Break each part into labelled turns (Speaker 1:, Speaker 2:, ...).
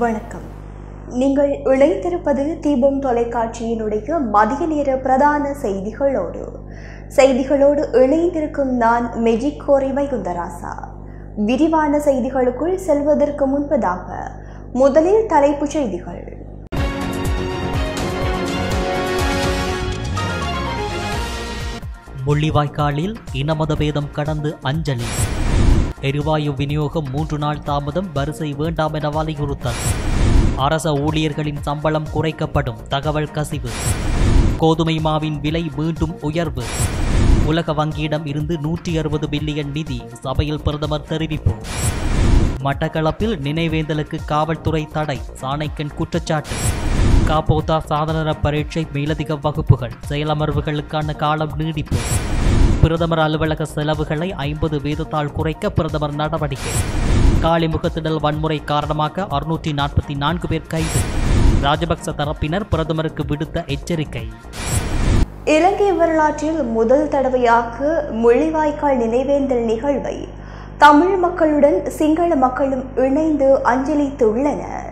Speaker 1: வணக்கம் நீங்கள் இணைத்திருப்பது தீபம் தொலைக்காட்சியினுடைய மதிய நேர பிரதான செய்திகளோடு செய்திகளோடு இணைந்திருக்கும் நான் மெஜிக்கோரி வைகுந்தராசா விரிவான செய்திகளுக்குள் செல்வதற்கு முன்பதாக முதலில் தலைப்புச் செய்திகள்
Speaker 2: முள்ளிவாய்க்காலில் இனமதபேதம் கடந்து அஞ்சலி எரிவாயு விநியோகம் மூன்று நாள் தாமதம் வரிசை வேண்டாம் என வலியுறுத்தல் அரச ஊழியர்களின் சம்பளம் குறைக்கப்படும் தகவல் கசிவு கோதுமை மாவின் விலை மீண்டும் உயர்வு உலக வங்கியிடம் இருந்து நூற்றி அறுபது பில்லியன் நிதி சபையில் பிரதமர் தெரிவிப்பு மட்டக்களப்பில் நினைவேந்தலுக்கு காவல்துறை தடை சாணைக்கன் குற்றச்சாட்டு காப்போதா சாதனர பரீட்சை மேலதிக வகுப்புகள் செயலமர்வுகளுக்கான காலம் நீடிப்பு பிரதமர் அலுவலக செலவுகளை ஐம்பது வீதத்தால் குறைக்க பிரதமர் நடவடிக்கை காளிமுகத்திடல் வன்முறை காரணமாக அறுநூற்றி நாற்பத்தி நான்கு பேர் கைது ராஜபக்ச தரப்பினர் பிரதமருக்கு விடுத்த எச்சரிக்கை
Speaker 1: இலங்கை வரலாற்றில் முதல் தடவையாக முள்ளிவாய்க்கால் நினைவேந்தல் நிகழ்வை தமிழ் மக்களுடன் சிங்கள மக்களும் இணைந்து அஞ்சலித்துள்ளனர்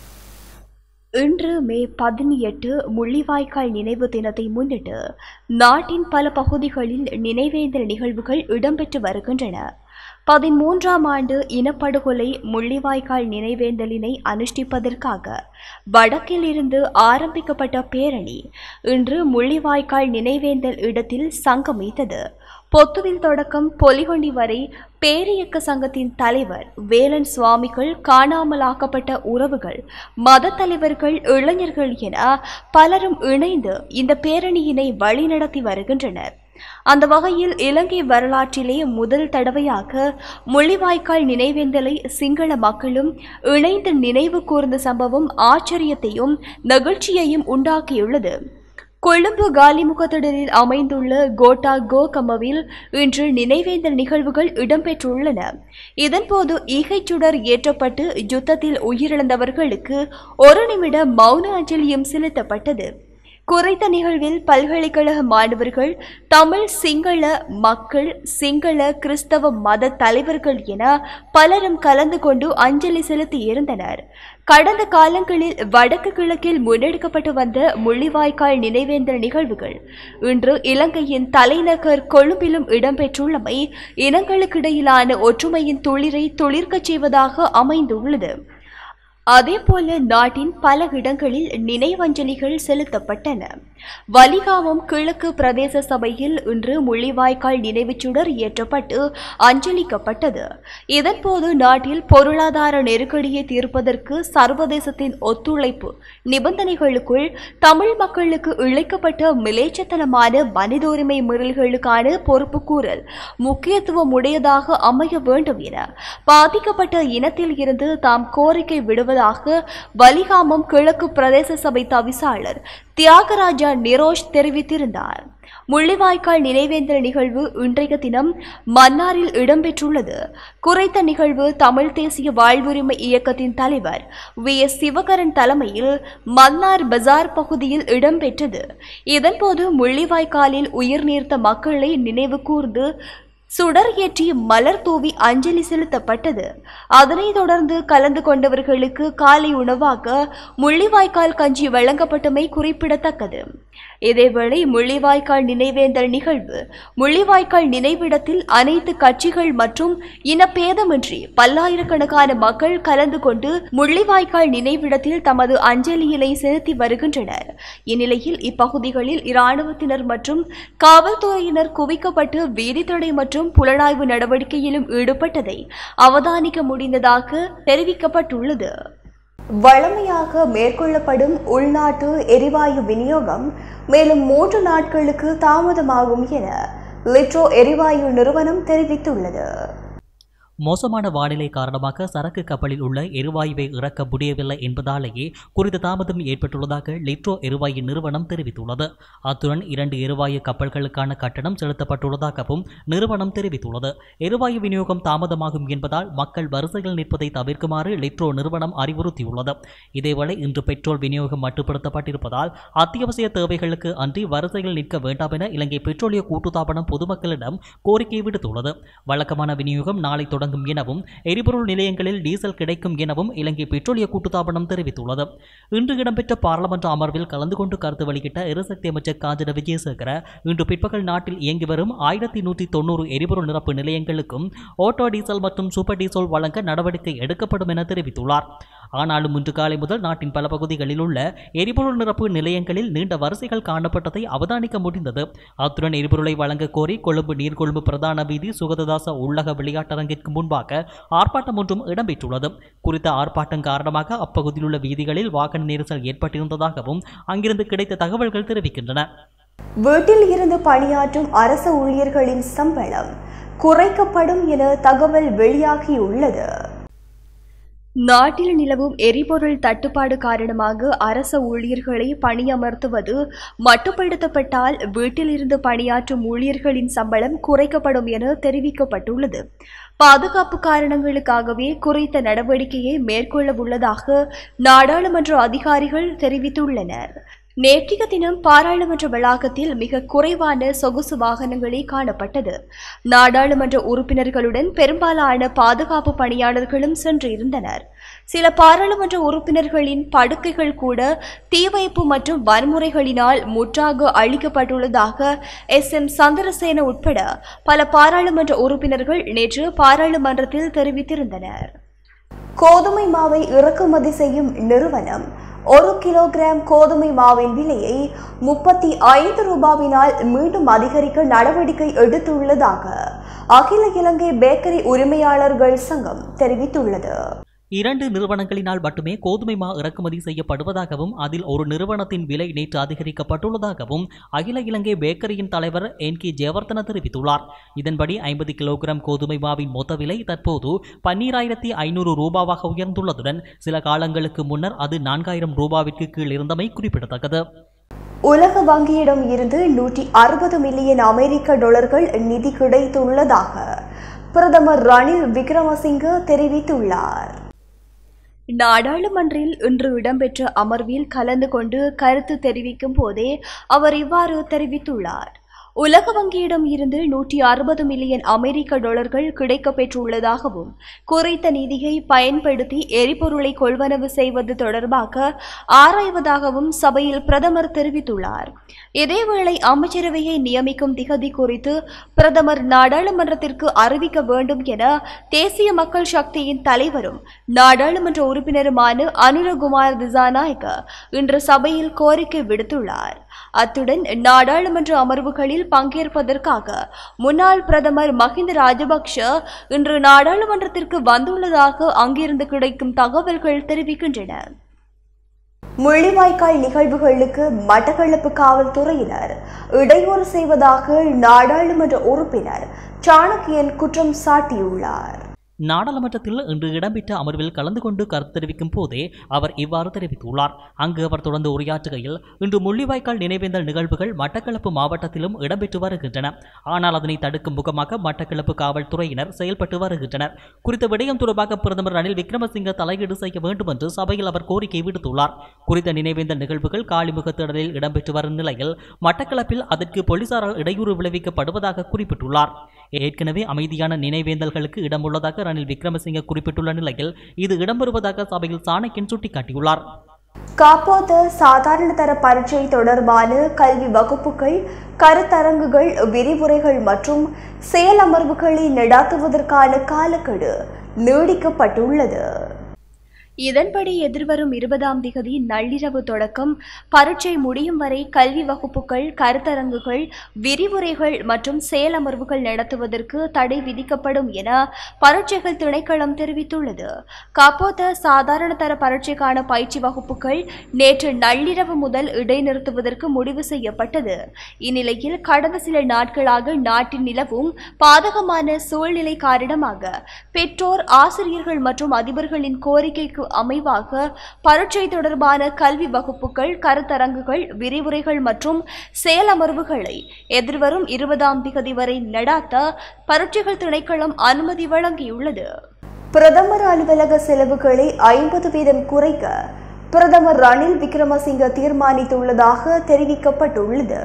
Speaker 1: இன்று மே பதினெட்டு முள்ளிவாய்க்கால் நினைவு தினத்தை முன்னிட்டு நாட்டின் பல பகுதிகளில் நினைவேந்தல் நிகழ்வுகள் இடம்பெற்று வருகின்றன பதிமூன்றாம் ஆண்டு இனப்படுகொலை முள்ளிவாய்க்கால் நினைவேந்தலினை அனுஷ்டிப்பதற்காக வடக்கில் இருந்து ஆரம்பிக்கப்பட்ட பேரணி இன்று முள்ளிவாய்க்கால் நினைவேந்தல் இடத்தில் சங்கமித்தது பொத்துவில் தொடக்கம் பொலிகொண்டி வரை பேரியக்க சங்கத்தின் தலைவர் வேலன் சுவாமிகள் காணாமலாக்கப்பட்ட உறவுகள் மத தலைவர்கள் இளைஞர்கள் என பலரும் இணைந்து இந்த பேரணியினை வழிநடத்தி வருகின்றனர் அந்த வகையில் இலங்கை வரலாற்றிலே முதல் தடவையாக முள்ளிவாய்க்கால் நினைவேந்தலை சிங்கள மக்களும் இணைந்து நினைவு கூர்ந்த சம்பவம் ஆச்சரியத்தையும் நெகிழ்ச்சியையும் உண்டாக்கியுள்ளது கொழும்பு காலிமுகத்திடலில் அமைந்துள்ள கோட்டா கோகமவில் இன்று நினைவேந்தல் நிகழ்வுகள் இடம்பெற்றுள்ளன இதன்போது ஈகைச்சுடர் ஏற்றப்பட்டு யுத்தத்தில் உயிரிழந்தவர்களுக்கு ஒரு நிமிட மௌன அஞ்சலியும் செலுத்தப்பட்டது குறைத்த நிகழ்வில் பல்கலைக்கழக மாணவர்கள் தமிழ் சிங்கள மக்கள் சிங்கள கிறிஸ்தவ மத தலைவர்கள் என பலரும் கலந்து கொண்டு அஞ்சலி செலுத்தி இருந்தனர் கடந்த காலங்களில் வடக்கு கிழக்கில் முன்னெடுக்கப்பட்டு வந்த முள்ளிவாய்க்கால் நினைவேந்தல் நிகழ்வுகள் இன்று இலங்கையின் தலைநகர் கொழும்பிலும் இடம்பெற்றுள்ளமை இனங்களுக்கிடையிலான ஒற்றுமையின் துளிரை துளிர்க்கச் செய்வதாக அமைந்துள்ளது அதேபோல நாட்டின் பல இடங்களில் நினைவஞ்சலிகள் செலுத்தப்பட்டன வலிகாமம் கிழக்கு பிரதேச சபையில் இன்று முள்ளிவாய்க்கால் நினைவுச்சுடர் ஏற்றப்பட்டு அஞ்சலிக்கப்பட்டது இதன்போது நாட்டில் பொருளாதார நெருக்கடியை தீர்ப்பதற்கு சர்வதேசத்தின் ஒத்துழைப்பு நிபந்தனைகளுக்குள் தமிழ் மக்களுக்கு இழைக்கப்பட்ட மிலேச்சத்தனமான மனித உரிமை மீறல்களுக்கான பொறுப்புக்கூறல் முக்கியத்துவம் உடையதாக அமைய வேண்டும் என பாதிக்கப்பட்ட இனத்தில் இருந்து தாம் கோரிக்கை விடுவது வருவதாக வலிகாமம் கிழக்கு பிரதேச சபை தவிசாளர் தியாகராஜா நிரோஷ் தெரிவித்திருந்தார் முள்ளிவாய்க்கால் நினைவேந்தல் நிகழ்வு இன்றைய தினம் மன்னாரில் இடம்பெற்றுள்ளது குறைத்த நிகழ்வு தமிழ் தேசிய வாழ்வுரிமை இயக்கத்தின் தலைவர் வி எஸ் சிவகரன் தலைமையில் மன்னார் பஜார் பகுதியில் இடம்பெற்றது இதன்போது முள்ளிவாய்க்காலில் உயிர் நீர்த்த மக்களை நினைவு கூர்ந்து சுடர் ஏற்றி மலர் தூவி அஞ்சலி செலுத்தப்பட்டது அதனைத் தொடர்ந்து கலந்து கொண்டவர்களுக்கு காலை உணவாக முள்ளிவாய்க்கால் கஞ்சி வழங்கப்பட்டமை குறிப்பிடத்தக்கது இதேவேளை முள்ளிவாய்க்கால் நினைவேந்தல் நிகழ்வு முள்ளிவாய்க்கால் நினைவிடத்தில் அனைத்து கட்சிகள் மற்றும் இனப்பேதமின்றி பல்லாயிரக்கணக்கான மக்கள் கலந்து கொண்டு முள்ளிவாய்க்கால் நினைவிடத்தில் தமது அஞ்சலியினை செலுத்தி வருகின்றனர் இந்நிலையில் இப்பகுதிகளில் இராணுவத்தினர் மற்றும் காவல்துறையினர் குவிக்கப்பட்டு வீதித்தடை மற்றும் புலனாய்வு நடவடிக்கையிலும் ஈடுபட்டதை அவதானிக்க முடிந்ததாக தெரிவிக்கப்பட்டுள்ளது வழமையாக மேற்கொள்ளப்படும் உள்நாட்டு எரிவாயு விநியோகம் மேலும் மூன்று நாட்களுக்கு தாமதமாகும் என லிட்ரோ எரிவாயு நிறுவனம் தெரிவித்துள்ளது
Speaker 2: மோசமான வானிலை காரணமாக சரக்கு கப்பலில் உள்ள எரிவாயுவை இறக்க முடியவில்லை என்பதாலேயே குறித்த தாமதம் ஏற்பட்டுள்ளதாக லிட்ரோ எரிவாயு நிறுவனம் தெரிவித்துள்ளது அத்துடன் இரண்டு எரிவாயு கப்பல்களுக்கான கட்டணம் செலுத்தப்பட்டுள்ளதாகவும் நிறுவனம் தெரிவித்துள்ளது எரிவாயு விநியோகம் தாமதமாகும் என்பதால் மக்கள் வரிசையில் நிற்பதை தவிர்க்குமாறு லிட்ரோ நிறுவனம் அறிவுறுத்தியுள்ளது இதேவேளை இன்று பெட்ரோல் விநியோகம் மட்டுப்படுத்தப்பட்டிருப்பதால் அத்தியாவசிய தேவைகளுக்கு அன்றி வரிசையில் நிற்க வேண்டாம் என இலங்கை பெட்ரோலிய கூட்டுத்தாபனம் பொதுமக்களிடம் கோரிக்கை விடுத்துள்ளது வழக்கமான விநியோகம் நாளை தொடர் தொடங்கும் எனவும் எரிபொருள் நிலையங்களில் டீசல் கிடைக்கும் எனவும் இலங்கை பெட்ரோலிய கூட்டுத்தாபனம் தெரிவித்துள்ளது இன்று இடம்பெற்ற பாராளுமன்ற அமர்வில் கலந்து கொண்டு கருத்து வெளியிட்ட எரிசக்தி அமைச்சர் காஞ்சன விஜயசேகர இன்று பிற்பகல் நாட்டில் இயங்கி வரும் ஆயிரத்தி நூற்றி தொண்ணூறு எரிபொருள் நிரப்பு நிலையங்களுக்கும் ஓட்டோ டீசல் மற்றும் சூப்பர் டீசல் வழங்க நடவடிக்கை எடுக்கப்படும் என தெரிவித்துள்ளார் ஆனாலும் இன்று காலை முதல் நாட்டின் பல பகுதிகளில் உள்ள எரிபொருள் நிரப்பு நிலையங்களில் நீண்ட வரிசைகள் காணப்பட்டதை அவதானிக்க முடிந்தது அத்துடன் எரிபொருளை வழங்க கோரி கொழும்பு நீர்கொழும்பு பிரதான வீதி சுகததாச உள்ளக விளையாட்டரங்கிற்கு முன்பாக ஆர்ப்பாட்டம் ஒன்றும் இடம்பெற்றுள்ளது குறித்த ஆர்ப்பாட்டம் காரணமாக அப்பகுதியில் உள்ள வீதிகளில் வாகன நெரிசல் ஏற்பட்டிருந்ததாகவும் அங்கிருந்து கிடைத்த தகவல்கள் தெரிவிக்கின்றன
Speaker 1: வீட்டில் இருந்து பணியாற்றும் அரசு ஊழியர்களின் சம்பளம் குறைக்கப்படும் என தகவல் வெளியாகியுள்ளது நாட்டில் நிலவும் எரிபொருள் தட்டுப்பாடு காரணமாக அரச ஊழியர்களை பணியமர்த்துவது மட்டுப்படுத்தப்பட்டால் வீட்டில் இருந்து பணியாற்றும் ஊழியர்களின் சம்பளம் குறைக்கப்படும் என தெரிவிக்கப்பட்டுள்ளது பாதுகாப்பு காரணங்களுக்காகவே குறித்த நடவடிக்கையை மேற்கொள்ள உள்ளதாக நாடாளுமன்ற அதிகாரிகள் தெரிவித்துள்ளனர் நேற்றைய தினம் பாராளுமன்ற வளாகத்தில் மிக குறைவான சொகுசு வாகனங்களே காணப்பட்டது நாடாளுமன்ற உறுப்பினர்களுடன் பெரும்பாலான பாதுகாப்பு பணியாளர்களும் சென்று இருந்தனர் சில பாராளுமன்ற உறுப்பினர்களின் படுக்கைகள் கூட தீ வைப்பு மற்றும் வன்முறைகளினால் முற்றாக அழிக்கப்பட்டுள்ளதாக எஸ் எம் சந்திரசேன உட்பட பல பாராளுமன்ற உறுப்பினர்கள் நேற்று பாராளுமன்றத்தில் தெரிவித்திருந்தனர் கோதுமை மாவை இறக்குமதி செய்யும் நிறுவனம் ஒரு கிலோகிராம் கோதுமை மாவின் விலையை முப்பத்தி ஐந்து ரூபாவினால் மீண்டும் அதிகரிக்க நடவடிக்கை எடுத்துள்ளதாக அகில இலங்கை பேக்கரி உரிமையாளர்கள் சங்கம் தெரிவித்துள்ளது
Speaker 2: இரண்டு நிறுவனங்களினால் மட்டுமே கோதுமை மா இறக்குமதி செய்யப்படுவதாகவும் அதில் ஒரு நிறுவனத்தின் விலை நேற்று அதிகரிக்கப்பட்டுள்ளதாகவும் அகில இலங்கை பேக்கரியின் தலைவர் என் கே ஜெயவர்தன தெரிவித்துள்ளார் இதன்படி ஐம்பது கிலோகிராம் கோதுமை மாவின் மொத்த விலை தற்போது பன்னீராயிரத்தி ஐநூறு ரூபாவாக உயர்ந்துள்ளதுடன் சில காலங்களுக்கு முன்னர் அது நான்காயிரம் ரூபாவிற்கு கீழ் இருந்தமை குறிப்பிடத்தக்கது
Speaker 1: உலக வங்கியிடம் இருந்து நூற்றி அறுபது மில்லியன் அமெரிக்க டாலர்கள் நிதி கிடைத்துள்ளதாக பிரதமர் ரணில் விக்ரமசிங்க தெரிவித்துள்ளார் நாடாளுமன்றில் இன்று இடம்பெற்ற அமர்வில் கலந்து கொண்டு கருத்து தெரிவிக்கும் போதே அவர் இவ்வாறு தெரிவித்துள்ளார் உலக வங்கியிடம் இருந்து நூற்றி அறுபது மில்லியன் அமெரிக்க டாலர்கள் கிடைக்கப் பெற்றுள்ளதாகவும் குறித்த நிதியை பயன்படுத்தி எரிபொருளை கொள்வனவு செய்வது தொடர்பாக ஆராய்வதாகவும் சபையில் பிரதமர் தெரிவித்துள்ளார் இதேவேளை அமைச்சரவையை நியமிக்கும் திகதி குறித்து பிரதமர் நாடாளுமன்றத்திற்கு அறிவிக்க வேண்டும் என தேசிய மக்கள் சக்தியின் தலைவரும் நாடாளுமன்ற உறுப்பினருமான அனுரகுமார் திசாநாயக்க இன்று சபையில் கோரிக்கை விடுத்துள்ளார் அத்துடன் நாடாளுமன்ற அமர்வுகளில் பங்கேற்பதற்காக முன்னாள் பிரதமர் மஹிந்த ராஜபக்ஷ இன்று நாடாளுமன்றத்திற்கு வந்துள்ளதாக அங்கிருந்து கிடைக்கும் தகவல்கள் தெரிவிக்கின்றன முள்ளிவாய்க்கால் நிகழ்வுகளுக்கு மட்டக்களப்பு காவல்துறையினர் இடையூறு செய்வதாக நாடாளுமன்ற உறுப்பினர் சாணக்கியன் குற்றம் சாட்டியுள்ளார்
Speaker 2: நாடாளுமன்றத்தில் இன்று இடம்பெற்ற அமர்வில் கலந்து கொண்டு கருத்து தெரிவிக்கும் போதே அவர் இவ்வாறு தெரிவித்துள்ளார் அங்கு அவர் தொடர்ந்து உரையாற்றுகையில் இன்று முள்ளிவாய்க்கால் நினைவேந்தல் நிகழ்வுகள் மட்டக்களப்பு மாவட்டத்திலும் இடம்பெற்று வருகின்றன ஆனால் அதனை தடுக்கும் முகமாக மட்டக்களப்பு காவல்துறையினர் செயல்பட்டு வருகின்றனர் குறித்த விடயம் தொடர்பாக பிரதமர் ரணில் விக்ரமசிங்க தலையீடு செய்ய வேண்டும் என்று சபையில் அவர் கோரிக்கை விடுத்துள்ளார் குறித்த நினைவேந்தல் நிகழ்வுகள் காலிமுக திடலில் இடம்பெற்று வரும் நிலையில் மட்டக்களப்பில் அதற்கு போலீசாரால் இடையூறு விளைவிக்கப்படுவதாக குறிப்பிட்டுள்ளார் ஏற்கனவே அமைதியான நினைவேந்தல்களுக்கு இடமுள்ளதாக ரணில் விக்ரமசிங்க குறிப்பிட்டுள்ள நிலையில் இது இடம்பெறுவதாக சபையில் சாணக்கியன் சுட்டிக்காட்டியுள்ளார்
Speaker 1: காப்போத சாதாரண தர பரீட்சை தொடர்பான கல்வி வகுப்புகள் கருத்தரங்குகள் விரிவுரைகள் மற்றும் செயலமர்வுகளை நடாத்துவதற்கான காலக்கெடு நீடிக்கப்பட்டுள்ளது இதன்படி எதிர்வரும் இருபதாம் திகதி நள்ளிரவு தொடக்கம் பரீட்சை முடியும் வரை கல்வி வகுப்புகள் கருத்தரங்குகள் விரிவுரைகள் மற்றும் செயலமர்வுகள் நடத்துவதற்கு தடை விதிக்கப்படும் என பரீட்சைகள் திணைக்களம் தெரிவித்துள்ளது கப்போத சாதாரண தர பரீட்சைக்கான பயிற்சி வகுப்புகள் நேற்று நள்ளிரவு முதல் இடைநிறுத்துவதற்கு முடிவு செய்யப்பட்டது இந்நிலையில் கடந்த சில நாட்களாக நாட்டில் நிலவும் பாதகமான சூழ்நிலை காரணமாக பெற்றோர் ஆசிரியர்கள் மற்றும் அதிபர்களின் கோரிக்கைக்கு அமைவாக பரீட்சை தொடர்பான கல்வி வகுப்புகள் கருத்தரங்குகள் விரிவுரைகள் மற்றும் செயலமர்வுகளை எதிர்வரும் இருபதாம் திகதி வரை நடாத்த பரீட்சைகள் திணைக்களம் அனுமதி வழங்கியுள்ளது பிரதமர் அலுவலக செலவுகளை ஐம்பது வீதம் குறைக்க பிரதமர் ரணில் விக்ரமசிங்க தீர்மானித்துள்ளதாக தெரிவிக்கப்பட்டுள்ளது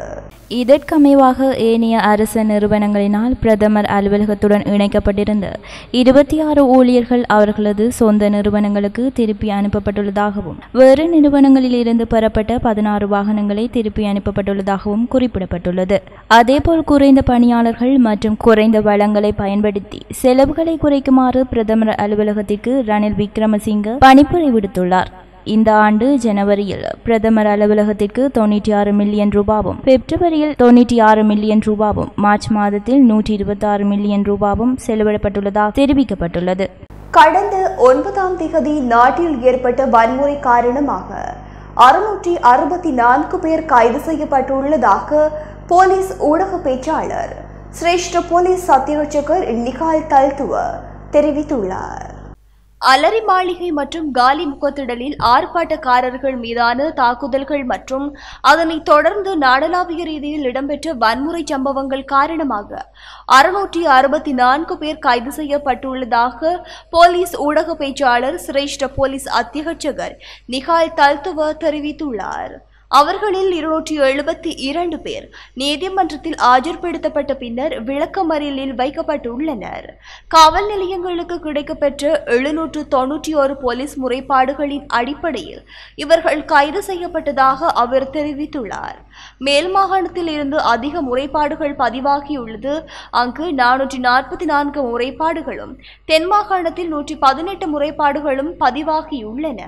Speaker 3: இதற்கமைவாக ஏனைய அரச நிறுவனங்களினால் பிரதமர் அலுவலகத்துடன் இணைக்கப்பட்டிருந்த இருபத்தி ஆறு ஊழியர்கள் அவர்களது சொந்த நிறுவனங்களுக்கு திருப்பி அனுப்பப்பட்டுள்ளதாகவும் வேறு நிறுவனங்களில் இருந்து பெறப்பட்ட பதினாறு வாகனங்களை திருப்பி அனுப்பப்பட்டுள்ளதாகவும் குறிப்பிடப்பட்டுள்ளது அதேபோல் குறைந்த பணியாளர்கள் மற்றும் குறைந்த வளங்களை பயன்படுத்தி செலவுகளை குறைக்குமாறு பிரதமர் அலுவலகத்திற்கு ரணில் விக்ரமசிங்க பணிப்புரை விடுத்துள்ளார் இந்த ஆண்டு ஜனவரியில் பிரதமர் அலுவலகத்திற்கு தொண்ணூற்றி ஆறு மில்லியன் ரூபாவும் பிப்ரவரியில் தொண்ணூற்றி ஆறு மில்லியன் ரூபாவும் மார்ச் மாதத்தில் நூற்றி இருபத்தி ஆறு மில்லியன் ரூபாவும் செலவிடப்பட்டுள்ளதாக தெரிவிக்கப்பட்டுள்ளது
Speaker 1: கடந்த ஒன்பதாம் திகதி நாட்டில் ஏற்பட்ட வன்முறை காரணமாக அறுநூற்றி அறுபத்தி நான்கு பேர் கைது செய்யப்பட்டுள்ளதாக போலீஸ் ஊடக பேச்சாளர் சிரேஷ்ட போலீஸ் அத்தியட்சகர் நிகால் தல்துவ தெரிவித்துள்ளார் அலரி மாளிகை மற்றும் காலி முகத்திடலில் ஆர்ப்பாட்டக்காரர்கள் மீதான தாக்குதல்கள் மற்றும் அதனைத் தொடர்ந்து நாடளாவிய ரீதியில் இடம்பெற்ற வன்முறை சம்பவங்கள் காரணமாக அறுநூற்றி அறுபத்தி நான்கு பேர் கைது செய்யப்பட்டுள்ளதாக போலீஸ் ஊடக பேச்சாளர் சிரேஷ்ட போலீஸ் அத்தியட்சகர் நிகால் தல்துவ தெரிவித்துள்ளார் அவர்களில் இருநூற்றி எழுபத்தி இரண்டு பேர் நீதிமன்றத்தில் ஆஜர்படுத்தப்பட்ட பின்னர் விளக்கமறியலில் வைக்கப்பட்டுள்ளனர் காவல் நிலையங்களுக்கு கிடைக்கப்பெற்ற எழுநூற்று தொன்னூற்றி ஒரு போலீஸ் முறைப்பாடுகளின் அடிப்படையில் இவர்கள் கைது செய்யப்பட்டதாக அவர் தெரிவித்துள்ளார் மேல் மாகாணத்தில் இருந்து அதிக முறைப்பாடுகள் பதிவாகியுள்ளது அங்கு நானூற்றி நாற்பத்தி நான்கு முறைப்பாடுகளும் தென் மாகாணத்தில் நூற்றி பதினெட்டு முறைப்பாடுகளும் பதிவாகியுள்ளன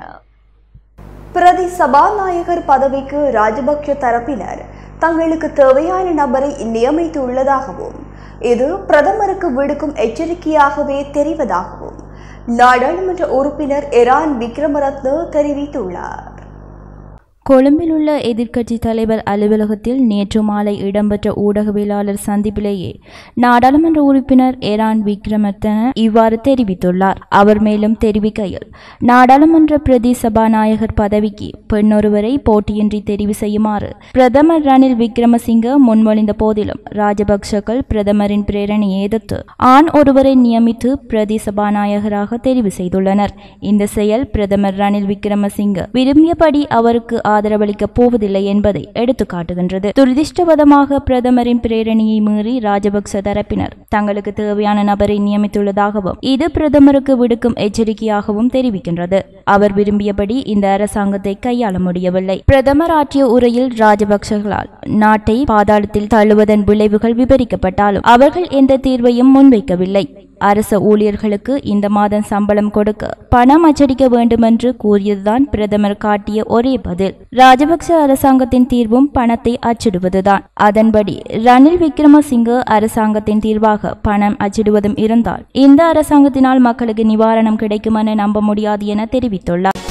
Speaker 1: பிரதி சபாநாயகர் பதவிக்கு ராஜபக்ஷ தரப்பினர் தங்களுக்கு தேவையான நபரை நியமித்துள்ளதாகவும் இது பிரதமருக்கு விடுக்கும் எச்சரிக்கையாகவே தெரிவதாகவும் நாடாளுமன்ற உறுப்பினர் எரான் விக்ரமரத்ன தெரிவித்துள்ளார்
Speaker 3: கொழும்பில் உள்ள எதிர்க்கட்சி தலைவர் அலுவலகத்தில் நேற்று மாலை இடம்பெற்ற ஊடகவியலாளர் சந்திப்பிலேயே நாடாளுமன்ற உறுப்பினர் எரான் விக்ரமர்த்தன இவ்வாறு தெரிவித்துள்ளார் அவர் மேலும் தெரிவிக்கையில் நாடாளுமன்ற பிரதி சபாநாயகர் பதவிக்கு பெண்ணொருவரை போட்டியின்றி தெரிவு செய்யுமாறு பிரதமர் ரணில் விக்ரமசிங்க முன்மொழிந்த போதிலும் ராஜபக்சக்கள் பிரதமரின் பிரேரணையை எதிர்த்து ஆண் ஒருவரை நியமித்து பிரதி சபாநாயகராக தெரிவு செய்துள்ளனர் இந்த செயல் பிரதமர் ரணில் விக்ரமசிங்க விரும்பியபடி அவருக்கு ஆதரவளிக்கப் போவதில்லை என்பதை எடுத்துக்காட்டுகின்றது துரதிர்ஷ்டவதமாக பிரதமரின் பிரேரணையை மீறி ராஜபக்ச தரப்பினர் தங்களுக்கு தேவையான நபரை நியமித்துள்ளதாகவும் இது பிரதமருக்கு விடுக்கும் எச்சரிக்கையாகவும் தெரிவிக்கின்றது அவர் விரும்பியபடி இந்த அரசாங்கத்தை கையாள முடியவில்லை பிரதமர் ஆற்றிய உரையில் ராஜபக்சகளால் நாட்டை பாதாளத்தில் தள்ளுவதன் விளைவுகள் விவரிக்கப்பட்டாலும் அவர்கள் எந்த தீர்வையும் முன்வைக்கவில்லை அரச ஊழியர்களுக்கு இந்த மாதம் சம்பளம் கொடுக்க பணம் அச்சடிக்க வேண்டுமென்று கூறியதுதான் பிரதமர் காட்டிய ஒரே பதில் ராஜபக்ச அரசாங்கத்தின் தீர்வும் பணத்தை அச்சிடுவதுதான் அதன்படி ரணில் விக்ரமசிங்க அரசாங்கத்தின் தீர்வாக பணம் அச்சிடுவதும் இருந்தால் இந்த அரசாங்கத்தினால் மக்களுக்கு நிவாரணம் கிடைக்கும் என நம்ப முடியாது என தெரிவித்துள்ளார்